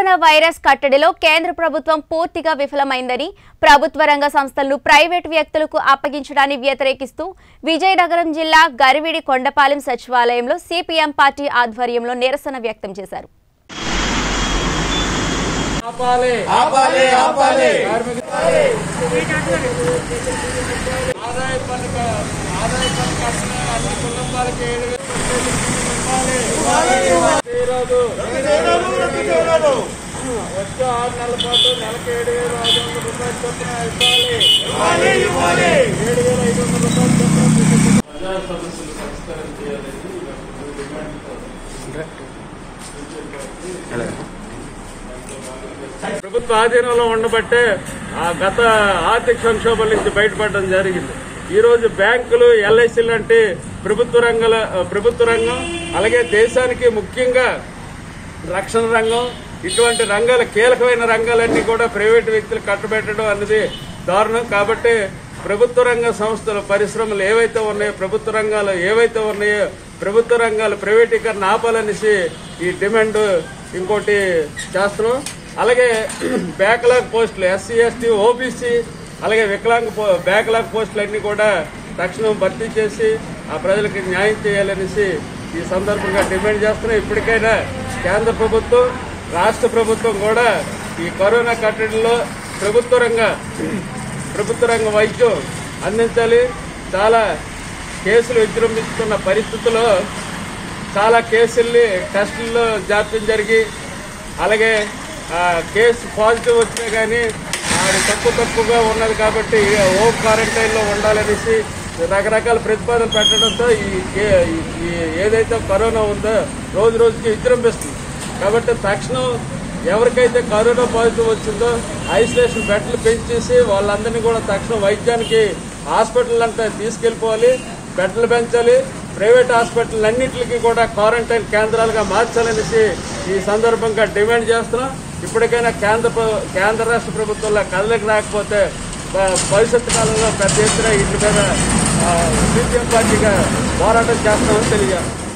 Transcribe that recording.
Corona virus కట్టడిలో కేంద్ర ప్రభుత్వం పూర్తిగా విఫలమైందని ప్రభుత్వ రంగ సంస్థలను ప్రైవేటు వ్యక్తులకు అప్పగించడాన్ని వ్యతిరేకిస్తూ విజయనగరం జిల్లా గరివిడి కొండపాలెం సచివాలయంలో సిపిఎం పార్టీ ఆధ్వర్యంలో నిరసన వ్యక్తం చేశారు ఆపాలి ఆపాలి ఆపాలి కార్మిక ఆదాయ పన్ను క- ఆదాయ పన్ను కట్టిన అన్ని కుటుంబాలకి ఏడు వేల రూపాయలు ఇవ్వాలి. ఈరోజు వచ్చే ఆరు నెలల పాటు నెలకు ఏడు వేల ఐదు వందల రూపాయలు చొప్పున ఇవ్వాలి ఏడు వేల ఐదు వందల రూపాయలు చొప్పున ప్రజా సమస్యలు పరిష్కారం చేయాలని డిమాండ్తో ప్రభుత్వ ఆధీనంలో ఉండబట్టే ఆ గత ఆర్థిక సంక్షోభం నుంచి బయటపడడం జరిగింది ఈ రోజు బ్యాంకులు ఎల్ఐసి లాంటి ప్రభుత్వ రంగాల ప్రభుత్వ రంగం అలాగే దేశానికి ముఖ్యంగా రక్షణ రంగం ఇటువంటి రంగాల కీలకమైన రంగాలన్నీ కూడా ప్రైవేటు వ్యక్తులు కట్టబెట్టడం అన్నది దారుణం కాబట్టి ప్రభుత్వ రంగ సంస్థలు పరిశ్రమలు ఏవైతే ఉన్నాయో ప్రభుత్వ రంగాలు ఏవైతే ఉన్నాయో ప్రభుత్వ రంగాలు ప్రైవేటీకరణ ఆపాలనేసి ఈ డిమాండ్ ఇంకోటి చేస్తున్నాం అలాగే బ్యాక్లాగ్ పోస్టులు ఎస్సీ ఎస్టీ ఓబీసీ అలాగే వికలాంగ పో- బ్యాక్లాగ్ పోస్టులు అన్ని కూడా తక్షణం భర్తీ చేసి ఆ ప్రజలకు న్యాయం చేయాలనేసి ఈ సందర్భంగా డిమాండ్ చేస్తున్నాం ఇప్పటికైనా కేంద్ర ప్రభుత్వం రాష్ట్ర ప్రభుత్వం కూడా ఈ కరోనా కట్టడిలో ప్రభుత్వ రంగ ప్రభుత్వ రంగ వైద్యం అందించాలి చాలా కేసులు విజృంభిస్తున్న పరిస్థితుల్లో చాలా కేసుల్ని టెస్టుల్లో జాప్యం జరిగి అలాగే ఆ, కేసు పాజిటివ్ వచ్చినా కానీ అది తక్కువ తక్కువగా ఉన్నది కాబట్టి హోమ్ క్వారంటైన్లో ఉండాలనేసి రకరకాల ప్రతిపాదనలు పెట్టడంతో ఈ కే- ఈ ఏదైతే కరోనా ఉందో రోజు రోజుకి విజృంభిస్తుంది కాబట్టి తక్షణం ఎవరికైతే కరోనా పాజిటివ్ వచ్చిందో ఐసోలేషన్ బెడ్లు పెంచేసి వాళ్ళందరినీ కూడా తక్షణం వైద్యానికి హాస్పిటల్ అంతా తీసుకెళ్లిపోవాలి బెడ్లు పెంచాలి ప్రైవేట్ హాస్పిటల్ అన్నింటికి కూడా క్వారంటైన్ కేంద్రాలుగా మార్చాలనేసి ఈ సందర్భంగా డిమాండ్ చేస్తున్నాం ఇప్పటికైనా కేంద్ర ప్ర- కేంద్ర రాష్ట్ర ప్రభుత్వంలో కదలిక రాకపోతే భ- భవిష్యత్తు కాలంలో పెద్ద ఎత్తున వీటి మీద సిపిఎం పార్టీగా పోరాటం చేస్తామని తెలియజేస్తాం